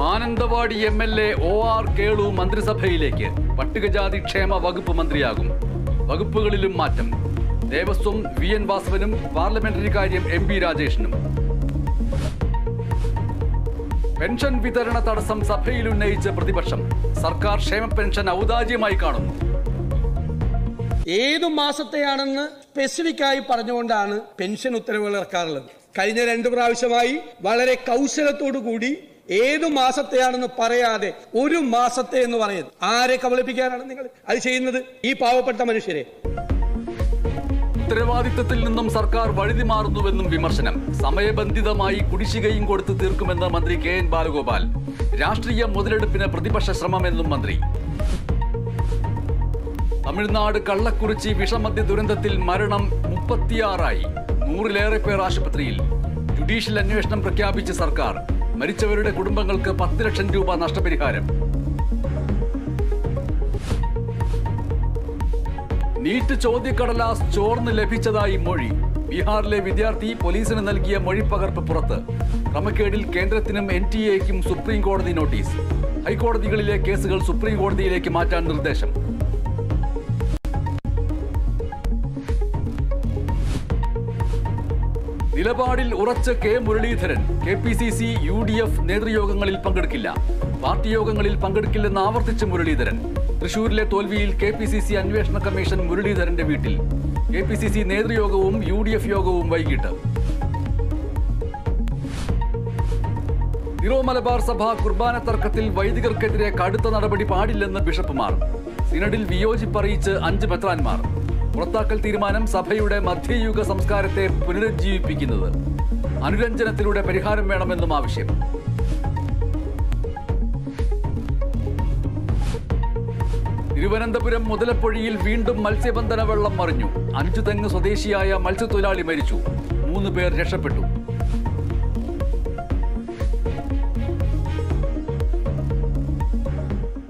Mananthavady M L A O R Kelu മന്ത്രിസഭയിലേക്ക് പട്ടികജാതി ക്ഷേമ വകുപ്പ് മന്ത്രിയാകും വകുപ്പുകളിലും മാറ്റം ദേവസ്വം വി എൻ വാസവനും പാർലമെന്ററി കാര്യം എം പി രാജേഷിനും പെൻഷൻ വിതരണ തടസ്സം സഭയിൽ ഉന്നയിച്ച് പ്രതിപക്ഷം സർക്കാർ ക്ഷേമ പെൻഷൻ ഔദാര്യമായി കാണുന്നു ഏതു മാസത്തെയാണെന്ന് സ്പെസിഫിക് ആയി പറഞ്ഞുകൊണ്ടാണ് പെൻഷൻ ഉത്തരവുകൾ ഇറക്കാറുള്ളത് കഴിഞ്ഞ രണ്ടു പ്രാവശ്യമായി വളരെ കൗശലത്തോടു കൂടി ഏതു മാസത്തെയാണെന്ന് പറയാതെ ഒരു മാസത്തെ എന്ന് പറയുന്നത് ആരെ കബളിപ്പിക്കാനാണ് നിങ്ങൾ അത് ചെയ്യുന്നത് ഈ പാവപ്പെട്ട മനുഷ്യരെ ഉത്തരവാദിത്തത്തിൽ നിന്നും സർക്കാർ വഴുതി മാറുന്നുവെന്നും വിമർശനം സമയബന്ധിതമായി കുടിശ്ശികയും കൊടുത്ത് തീർക്കുമെന്ന് മന്ത്രി കെ എൻ ബാലഗോപാൽ രാഷ്ട്രീയ മുതലെടുപ്പിന് പ്രതിപക്ഷ ശ്രമമെന്നും മന്ത്രി തമിഴ്നാട് കള്ളക്കുറിച്ചി വിഷമദ്യ ദുരന്തത്തിൽ മരണം മുപ്പത്തിയാറായി നൂറിലേറെ പേർ ആശുപത്രിയിൽ ജുഡീഷ്യൽ അന്വേഷണം പ്രഖ്യാപിച്ച് സർക്കാർ മരിച്ചവരുടെ കുടുംബങ്ങൾക്ക് പത്ത് ലക്ഷം രൂപ നഷ്ടപരിഹാരം നീറ്റ് ചോദ്യക്കടലാസ് ചോർന്ന് ലഭിച്ചതായി മൊഴി ബീഹാറിലെ വിദ്യാർത്ഥി പോലീസിന് നൽകിയ മൊഴിപ്പകർപ്പ് പുറത്ത് ക്രമക്കേടിൽ കേന്ദ്രത്തിനും എൻ ടി എക്കും സുപ്രീം കോടതി നോട്ടീസ് ഹൈക്കോടതികളിലെ കേസുകൾ സുപ്രീം കോടതിയിലേക്ക് മാറ്റാൻ നിർദ്ദേശം നിലപാടിൽ ഉറച്ച K Muraleedharan K P C C U D F നേതൃയോഗങ്ങളിൽ പങ്കെടുക്കില്ല പാർട്ടി യോഗങ്ങളിൽ പങ്കെടുക്കില്ലെന്ന് ആവർത്തിച്ച് മുരളീധരൻ തൃശൂരിലെ തോൽവിയിൽ കെ പി സി സി അന്വേഷണ കമ്മീഷൻ മുരളീധരന്റെ വീട്ടിൽ കെ പി സി സി നേതൃയോഗവും യു ഡി എഫ് യോഗവും വൈകിട്ട് തിരോ മലബാർ സഭ കുർബാന തർക്കത്തിൽ വൈദികർക്കെതിരെ കടുത്ത നടപടി പാടില്ലെന്ന് ബിഷപ്പുമാർ സിനഡിൽ വിയോജിപ്പറിയിച്ച് അഞ്ച് മെത്രാൻമാർ പുറത്താക്കൽ തീരുമാനം സഭയുടെ മധ്യയുഗ സംസ്കാരത്തെ പുനരുജ്ജീവിപ്പിക്കുന്നത് അനുരഞ്ജനത്തിലൂടെ പരിഹാരം വേണമെന്നും ആവശ്യം തിരുവനന്തപുരം മുതലപ്പൊഴിയിൽ വീണ്ടും മത്സ്യബന്ധന വെള്ളം മറിഞ്ഞു അഞ്ചുതെങ്ങ് സ്വദേശിയായ മത്സ്യത്തൊഴിലാളി മരിച്ചു മൂന്ന് പേർ രക്ഷപ്പെട്ടു